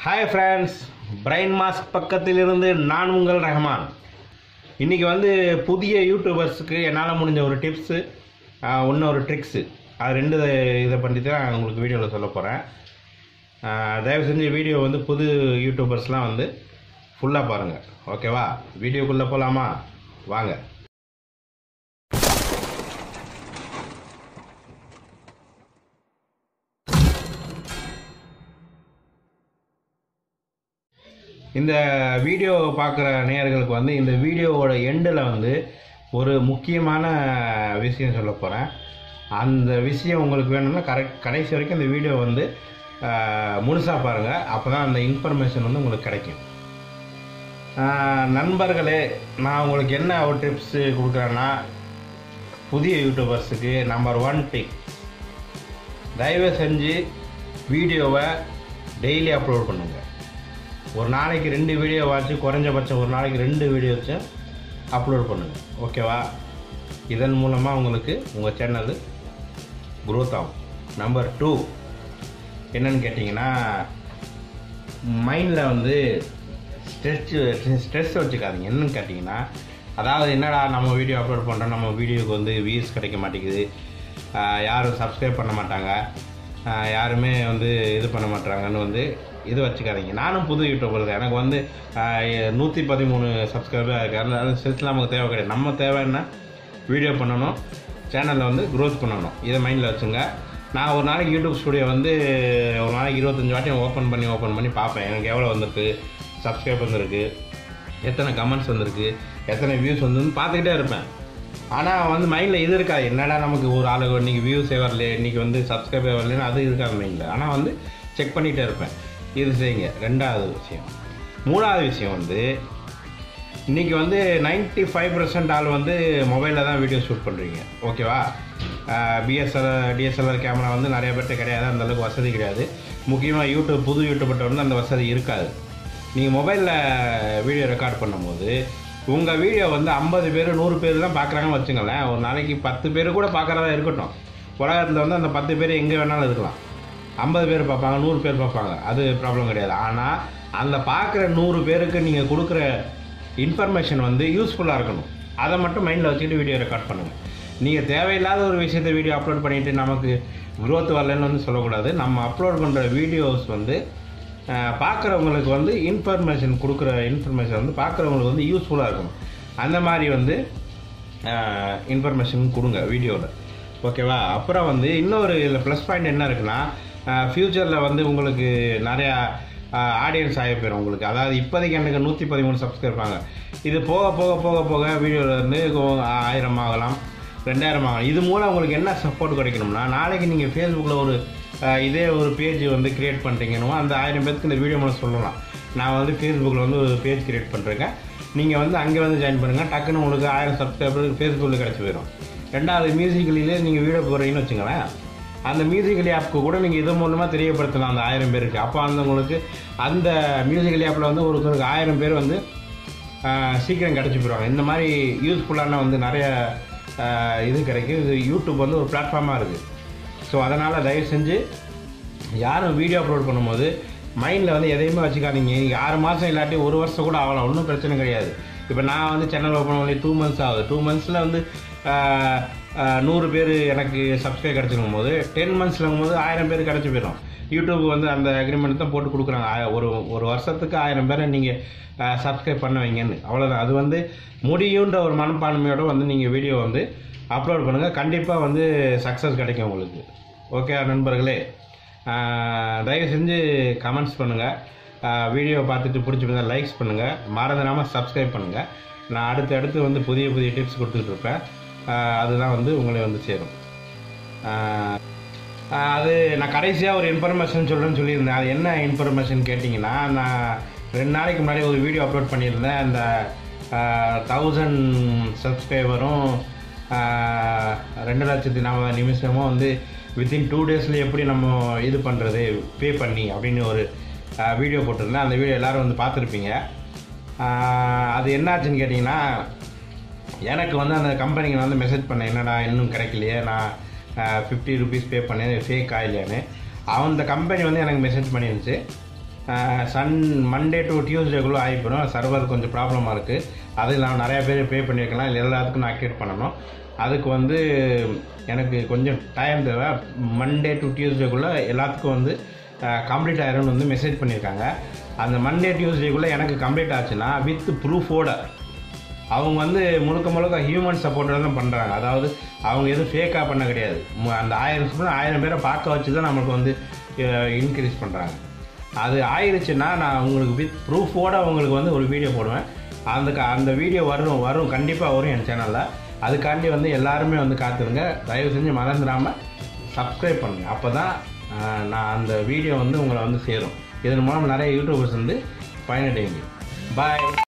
hi friends brain mask பக்கத்திலிருந்து நான் உங்கள் ரஹ்மான் இன்றைக்கி வந்து புதிய யூடியூபர்ஸுக்கு என்னால் முடிஞ்ச ஒரு டிப்ஸு ஒன்று ஒரு ட்ரிக்ஸு அது ரெண்டு இதை பற்றி தான் நான் உங்களுக்கு வீடியோவில் சொல்ல போகிறேன் தயவு செஞ்சு வீடியோ வந்து புது யூடியூபர்ஸ்லாம் வந்து ஃபுல்லாக பாருங்கள் ஓகேவா வீடியோக்குள்ளே போகலாமா வாங்க இந்த வீடியோ பார்க்குற நேயர்களுக்கு வந்து இந்த வீடியோவோட எண்டில் வந்து ஒரு முக்கியமான விஷயம் சொல்ல போகிறேன் அந்த விஷயம் உங்களுக்கு வேணும்னா கரெக்ட் கடைசி வரைக்கும் இந்த வீடியோ வந்து முழுசாக பாருங்கள் அப்போ தான் அந்த இன்ஃபர்மேஷன் வந்து உங்களுக்கு கிடைக்கும் ஆஹ் நண்பர்களே நான் உங்களுக்கு என்ன ஒரு டிப்ஸு கொடுக்குறேன்னா புதிய யூடியூபர்ஸுக்கு நம்பர் ஒன் டிக் தயவு செஞ்சு வீடியோவை டெய்லி அப்லோட் பண்ணுங்கள் ஒரு நாளைக்கு ரெண்டு வீடியோ வாச்சு குறைஞ்சபட்சம் ஒரு நாளைக்கு ரெண்டு வீடியோ வச்சு அப்லோட் பண்ணுங்கள் ஓகேவா இதன் மூலமாக உங்களுக்கு உங்கள் சேனல் growth ஆகும் நம்பர் டூ என்னன்னு கேட்டிங்கன்னா மைண்டில் வந்து ஸ்ட்ரெஸ் ஸ்ட்ரெஸ் வச்சுக்காதீங்க என்னன்னு கேட்டிங்கன்னா அதாவது என்னடா நம்ம வீடியோ அப்லோட் பண்ணுறோம் நம்ம வீடியோக்கு வந்து வியூஸ் கிடைக்க மாட்டேங்குது ஆஹ் யாரும் சப்ஸ்கிரைப் பண்ண மாட்டாங்க ஆஹ் யாருமே வந்து இது பண்ண மாட்டாங்கன்னு வந்து இது வச்சுக்காதீங்க நானும் புது யூடியூபர் தான் எனக்கு வந்து நூற்றி பதிமூணு சப்ஸ்கிரைபர் இருக்கு அது ஸ்ட்ரெஸ் நமக்கு தேவை கிடையாது நம்ம தேவைன்னா வீடியோ பண்ணணும் சேனலில் வந்து க்ரோத் பண்ணணும் இதை மைண்டில் வச்சுங்க நான் ஒரு நாளைக்கு யூடியூப் ஸ்டுடியோ வந்து ஒரு நாளைக்கு இருபத்தஞ்சி வாட்டி ஓப்பன் பண்ணி ஓப்பன் பண்ணி பார்ப்பேன் எனக்கு எவ்வளோ வந்திருக்கு சப்ஸ்கிரைப் வந்திருக்கு எத்தனை கமெண்ட்ஸ் வந்திருக்கு எத்தனை வியூஸ் வந்துன்னு பார்த்துக்கிட்டே இருப்பேன் ஆனால் வந்து மைண்டில் இது இருக்காது என்னடா நமக்கு ஒரு ஆளு இன்றைக்கி வியூஸே வரல இன்றைக்கி வந்து சப்ஸ்கிரைபே வரலன்னு அது இருக்காது மைண்டில் ஆனால் வந்து செக் பண்ணிகிட்டே இருப்பேன் இது செய்யுங்க ரெண்டாவது விஷயம் மூணாவது விஷயம் வந்து இன்றைக்கி வந்து 95% ஃபைவ் பர்சன்ட் ஆள் வந்து மொபைலில் தான் வீடியோ ஷூட் பண்ணுறீங்க ஓகேவா பிஎஸ்எல்ஆர் டிஎஸ்எல்ஆர் கேமரா வந்து நிறைய பேர்ட்ட கிடையாது அந்த அளவுக்கு வசதி கிடையாது முக்கியமாக யூடியூப் புது யூடியூப்கிட்ட வந்து அந்த வசதி இருக்காது நீங்கள் மொபைலில் வீடியோ ரெக்கார்ட் பண்ணும்போது உங்கள் வீடியோ வந்து ஐம்பது பேர் நூறு பேர் தான் பார்க்குறாங்கன்னு வச்சுங்களேன் ஒரு நாளைக்கு பத்து பேர் கூட பார்க்குறதா இருக்கட்டும் உலகத்தில் வந்து அந்த பத்து பேர் எங்கே வேணாலும் இருக்கலாம் ஐம்பது பேர் பார்ப்பாங்க நூறு பேர் பார்ப்பாங்க அது ப்ராப்ளம் கிடையாது ஆனால் அந்த பார்க்குற நூறு பேருக்கு நீங்கள் கொடுக்குற இன்ஃபர்மேஷன் வந்து யூஸ்ஃபுல்லாக இருக்கணும் அதை மட்டும் மைண்டில் வச்சுக்கிட்டு வீடியோ ரெக்கார்ட் பண்ணுங்கள் நீங்கள் தேவையில்லாத ஒரு விஷயத்தை வீடியோ அப்லோட் பண்ணிவிட்டு நமக்கு growth வரலன்னு வந்து சொல்லக்கூடாது நம்ம அப்லோட் பண்ணுற வீடியோஸ் வந்து அஹ், பார்க்குறவங்களுக்கு வந்து இன்ஃபர்மேஷன் கொடுக்குற இன்ஃபர்மேஷன் வந்து பார்க்குறவங்களுக்கு வந்து யூஸ்ஃபுல்லாக இருக்கணும் அந்த மாதிரி வந்து இன்ஃபர்மேஷன் கொடுங்க வீடியோவில் ஓகேவா அப்புறம் வந்து இன்னொரு இதில் ப்ளஸ் பாயிண்ட் என்ன இருக்குன்னா ஃப்யூச்சரில் வந்து உங்களுக்கு நிறையா ஆடியன்ஸ் ஆகி போயிடும் உங்களுக்கு அதாவது இப்போதைக்கு எனக்கு நூற்றி பதிமூணு சப்ஸ்கிரைப் இருப்பாங்க இது போக போக போக போக வீடியோவில் இருந்து கொ- ஆயிரம் ஆகலாம் ரெண்டாயிரம் ஆகலாம் இது மூலம் உங்களுக்கு என்ன சப்போர்ட் கிடைக்கணும்னா நாளைக்கு நீங்கள் ஃபேஸ்புக்கில் ஒரு அஹ், இதே ஒரு பேஜ் வந்து கிரியேட் பண்ணுறீங்கன்னு அந்த ஆயிரம் பேருக்கு இந்த வீடியோ மூலம் சொல்லலாம் நான் வந்து ஃபேஸ்புக்கில் வந்து ஒரு பேஜ் கிரியேட் பண்ணுறேங்க நீங்கள் வந்து அங்கே வந்து ஜாயின் பண்ணுங்கள் டக்குன்னு உங்களுக்கு ஆயிரம் சப்ஸ்கிரைபர் ஃபேஸ்புக்கில் கிடச்சி போயிடும் ரெண்டாவது மியூசிக்கலிலே நீங்கள் வீடியோ போடுறீங்கன்னு வச்சுங்களேன் அந்த மியூசிக்கலி ஆப்க்கு கூட நீங்கள் இது மூலமாக தெரியப்படுத்தலாம் அந்த ஆயிரம் பேருக்கு அப்போ அந்த உங்களுக்கு அந்த மியூசிக்கலி ஆப்பில் வந்து ஒருத்தருக்கு ஆயிரம் பேர் வந்து ஆஹ், சீக்கிரம் கிடச்சி போயிடுவாங்க இந்த மாதிரி யூஸ்ஃபுல்லான வந்து நிறைய ஆஹ், இது கிடைக்கும் இது யூடியூப் வந்து ஒரு பிளாட்ஃபார்மாக இருக்குது ஸோ அதனால் தயவு செஞ்சு யாரும் வீடியோ அப்லோட் பண்ணும்போது மைண்டில் வந்து எதையுமே வச்சுக்காதீங்க நீங்க ஆறு மாதம் இல்லாட்டி ஒரு வருஷம் கூட ஆகலாம் ஒன்றும் பிரச்சனை கிடையாது இப்போ நான் வந்து சேனல் ஓப்பன் பண்ணி டூ மந்த்ஸ் ஆகுது டூ மந்த்ஸில் வந்து ஆஹ், ஆஹ், நூறு பேர் எனக்கு சப்ஸ்கிரைப் கிடச்சிருக்கும் போது டென் மந்த்ஸில் போது ஆயிரம் பேர் கிடச்சி போயிடும் யூடியூப் வந்து அந்த அக்ரிமெண்ட் தான் போட்டு கொடுக்குறாங்க ஆய- ஒரு ஒரு வருஷத்துக்கு ஆயிரம் பேரை நீங்கள் சப்ஸ்கிரைப் பண்ண வைங்கன்னு அவ்வளோதான் அது வந்து முடியுன்ற ஒரு மனப்பான்மையோட வந்து நீங்கள் வீடியோ வந்து அப்லோட் பண்ணுங்கள் கண்டிப்பாக வந்து சக்ஸஸ் கிடைக்கும் உங்களுக்கு ஓகே நண்பர்களே ஆஹ் தயவு செஞ்சு கமெண்ட்ஸ் பண்ணுங்கள் வீடியோ பார்த்துட்டு பிடிச்சிருந்தா லைக்ஸ் பண்ணுங்கள் மறந்துடாமல் சப்ஸ்கிரைப் பண்ணுங்கள் நான் அடுத்து அடுத்து வந்து புதிய புதிய டிப்ஸ் கொடுத்துட்டு இருப்பேன் ஆஹ் அதுதான் வந்து உங்களை வந்து சேரும் ஆஹ் ஆஹ் அது நான் கடைசியாக ஒரு இன்ஃபர்மேஷன் சொல்கிறேன்னு சொல்லியிருந்தேன் அது என்ன இன்ஃபர்மேஷன் கேட்டிங்கன்னா நான் ரெண்டு நாளைக்கு முன்னாடி ஒரு வீடியோ அப்லோட் பண்ணியிருந்தேன் அந்த தௌசண்ட் சப்ஸ்கிரைபரும் ரெண்டு லட்சத்தி நாற்பது நிமிஷமும் வந்து வித்தின் டூ டேஸில் எப்படி நம்ம இது பண்ணுறது பே பண்ணி அப்படின்னு ஒரு வீடியோ போட்டிருந்தேன் அந்த வீடியோ எல்லோரும் வந்து பார்த்துருப்பீங்க ஆஹ் அது என்னாச்சுன்னு கேட்டிங்கன்னா எனக்கு வந்து அந்த கம்பெனிக்கு வந்து மெசேஜ் பண்ணேன் என்னடா இன்னும் கிடைக்கலையே நான் ஃபிஃப்டி ருபீஸ் பே பண்ணேன் ஃபேக் இல்லையான்னு அவன் இந்த கம்பெனி வந்து எனக்கு மெசேஜ் பண்ணிருந்துச்சு சன் மண்டே டு டியூஸ்டேக்குள்ளே ஆகிப்போம் சர்வர் கொஞ்சம் ப்ராப்ளமாக இருக்குது அது நான் நிறையா பேர் பே பண்ணியிருக்கலாம் இல்லை எல்லாத்துக்கும் நான் ஆக்டிவேட் பண்ணணும் அதுக்கு வந்து எனக்கு கொஞ்சம் டைம் தேவை மண்டே டு டியூஸ்டேக்குள்ளே எல்லாத்துக்கும் வந்து கம்ப்ளீட் ஆயிரும்னு வந்து மெசேஜ் பண்ணியிருக்காங்க அந்த மண்டே டியூஸ்டேக்குள்ளே எனக்கு கம்ப்ளீட் ஆச்சுன்னா வித் ப்ரூஃபோட அவங்க வந்து முழுக்க முழுக்க ஹியூமன் சப்போர்ட்டோட தான் பண்ணுறாங்க அதாவது அவங்க எதுவும் ஃபேக்காக பண்ண கிடையாது மு- அந்த ஆயிரம் ஸ்டூடெண்ட் ஆயிரம் பேரை பார்க்க வச்சு தான் நம்மளுக்கு வந்து இன்க்ரீஸ் பண்ணுறாங்க அது ஆயிடுச்சுன்னா நான் உங்களுக்கு வித் ப்ரூஃபோட உங்களுக்கு வந்து ஒரு வீடியோ போடுவேன் அந்த க- அந்த வீடியோ வரும் வரும் கண்டிப்பாக வரும் என் சேனலில் அதுக்காண்டி வந்து எல்லாருமே வந்து காத்துருங்க தயவு செஞ்சு மறந்துடாமல் சப்ஸ்கிரைப் பண்ணுங்கள் அப்போ தான் நான் அந்த வீடியோ வந்து உங்களை வந்து சேரும் இதன் மூலம் நிறைய யூடியூபர்ஸ் வந்து பயனடைங்க பாய்